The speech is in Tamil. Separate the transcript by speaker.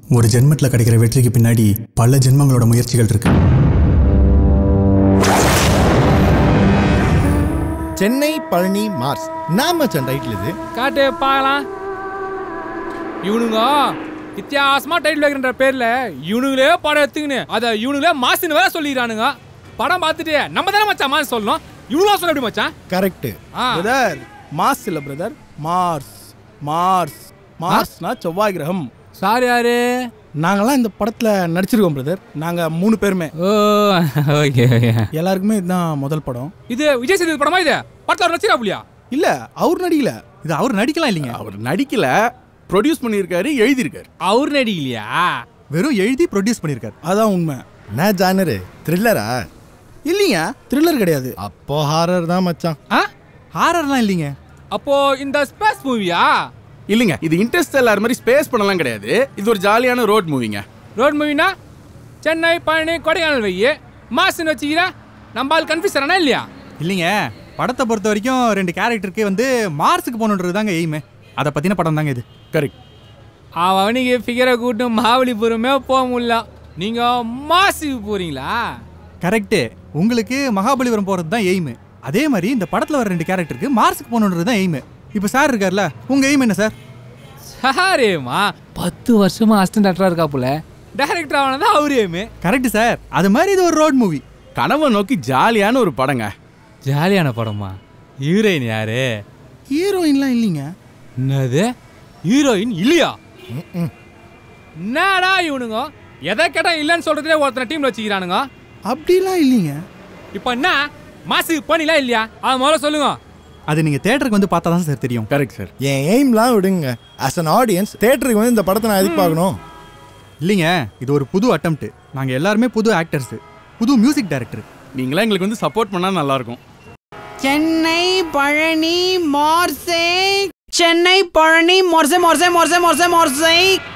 Speaker 1: ஒரு ஜென்மத்தில் கிடைக்கிற வெற்றிக்கு பின்னாடி பல ஜென்மங்களோட முயற்சிகள் இருக்கு
Speaker 2: சென்னை பழனி மார்ஸ் நான் மச்சான் டைட்டில் இது
Speaker 3: காட்டு பார்க்கலாம் இவனுங்க வித்தியாசமா டைட்டில் வைக்கிற பேர்ல இவனுங்களே படம் எடுத்துக்கின்னு அதை இவனுங்களே மாசுன்னு வேற சொல்லிடுறானுங்க படம் பார்த்துட்டு நம்ம தானே மச்சான் மாசு சொல்லணும் இவனும் சொல்ல எப்படி மச்சான்
Speaker 2: கரெக்ட்
Speaker 3: ஆ
Speaker 4: பிரதர் மார்ஸ் இல்ல பிரதர் மார்ஸ் மார்ஸ் மார்ஸ்னா செவ்வாய் கிரகம்
Speaker 3: சாரி யாரு
Speaker 4: நாங்கெல்லாம் இந்த படத்துல நடிச்சிருக்கோம் பிரதர் நாங்க மூணு பேருமே
Speaker 3: ஓ ஓகே ஓகே
Speaker 4: எல்லாருக்குமே இதுதான் முதல் படம்
Speaker 3: இது விஜய் சேதுபதி படமா இது படத்தில் நடிச்சிரா புள்ளியா
Speaker 4: இல்ல அவர் நடிக்கல
Speaker 1: இது அவர் நடிக்கலாம் இல்லைங்க
Speaker 5: அவர் நடிக்கல ப்ரொடியூஸ் பண்ணியிருக்காரு எழுதியிருக்காரு
Speaker 3: அவர் நடிக்கலையா
Speaker 1: வெறும் எழுதி ப்ரொடியூஸ் பண்ணியிருக்காரு
Speaker 4: அதான் உண்மை
Speaker 2: நான் ஜானரு த்ரில்லரா
Speaker 4: இல்லைங்க த்ரில்லர் கிடையாது
Speaker 2: அப்போ ஹாரர் தான் மச்சான்
Speaker 3: ஆ
Speaker 1: ஹாரர்லாம் இல்லைங்க
Speaker 3: அப்போ இந்த ஸ்பேஸ் மூவியா
Speaker 5: இல்லைங்க இது இன்ட்ரெஸ்ட் மாதிரி ஸ்பேஸ் பண்ணலாம் கிடையாது இது ஒரு ஜாலியான ரோட் மூவிங்க
Speaker 3: ரோட் மூவினா சென்னை பழனி கொடைக்கானல் வையே மாசுன்னு வச்சுக்கிறா நம்ம ஆள் கன்ஃபியூஸ் ஆனா இல்லையா
Speaker 1: இல்லைங்க படத்தை பொறுத்த வரைக்கும் ரெண்டு கேரக்டருக்கு வந்து மார்ஸுக்கு போகணுன்றது தாங்க எய்மு அதை பற்றின படம் தாங்க இது
Speaker 5: கரெக்ட்
Speaker 3: அவனுக்கு ஃபிகரை கூட்டு மகாபலிபுரமே போக முடியல நீங்க மாசுக்கு போறீங்களா
Speaker 1: கரெக்டு உங்களுக்கு மகாபலிபுரம் போகிறது தான் எய்மு அதே மாதிரி இந்த படத்தில் வர ரெண்டு கேரக்டருக்கு மார்ஸுக்கு போகணுன்றது தான் எய்மு இப்போ சார் இருக்கார்ல உங்கள் எய்ம் என்ன சார்
Speaker 3: சாரேமா பத்து வருஷமா அசிஸ்டன்ட் டாக்டரா இருக்கா போல டைரக்டர் ஆனதான் அவரேமே
Speaker 1: கரெக்டு சார் அது மாதிரி இது ஒரு ரோட் மூவி
Speaker 5: கனவை நோக்கி ஜாலியான ஒரு படங்க
Speaker 3: ஜாலியான படமா ஹீரோயின் யாரு
Speaker 4: ஹீரோயின்லாம் இல்லைங்க
Speaker 3: என்னது ஹீரோயின் இல்லையா என்னடா இவனுங்க எதை கேட்டா இல்லைன்னு சொல்றதே ஒருத்தனை டீம்ல வச்சுக்கிறானுங்க
Speaker 4: அப்படிலாம் இல்லைங்க
Speaker 3: இப்போ என்ன மாசுக்கு போனீங்களா இல்லையா அது முதல்ல சொல்லுங்க
Speaker 1: அது நீங்கள் தேட்டருக்கு வந்து பார்த்தா தான் சார் தெரியும்
Speaker 5: கரெக்ட் சார்
Speaker 2: என் எய்ம்லாம் விடுங்க ஆஸ் அன் ஆடியன்ஸ் தேட்டருக்கு வந்து இந்த படத்தை நான் எதுக்கு பார்க்கணும்
Speaker 1: இல்லைங்க இது ஒரு புது அட்டம்ப்ட் நாங்கள் எல்லாருமே புது ஆக்டர்ஸு புது மியூசிக் டைரக்டர்
Speaker 5: நீங்களாம் எங்களுக்கு வந்து சப்போர்ட் பண்ணால் நல்லாயிருக்கும்
Speaker 6: சென்னை பழனி மார்சே சென்னை பழனி மொர்சே மொர்சே மொர்சே மொர்சே மொர்சே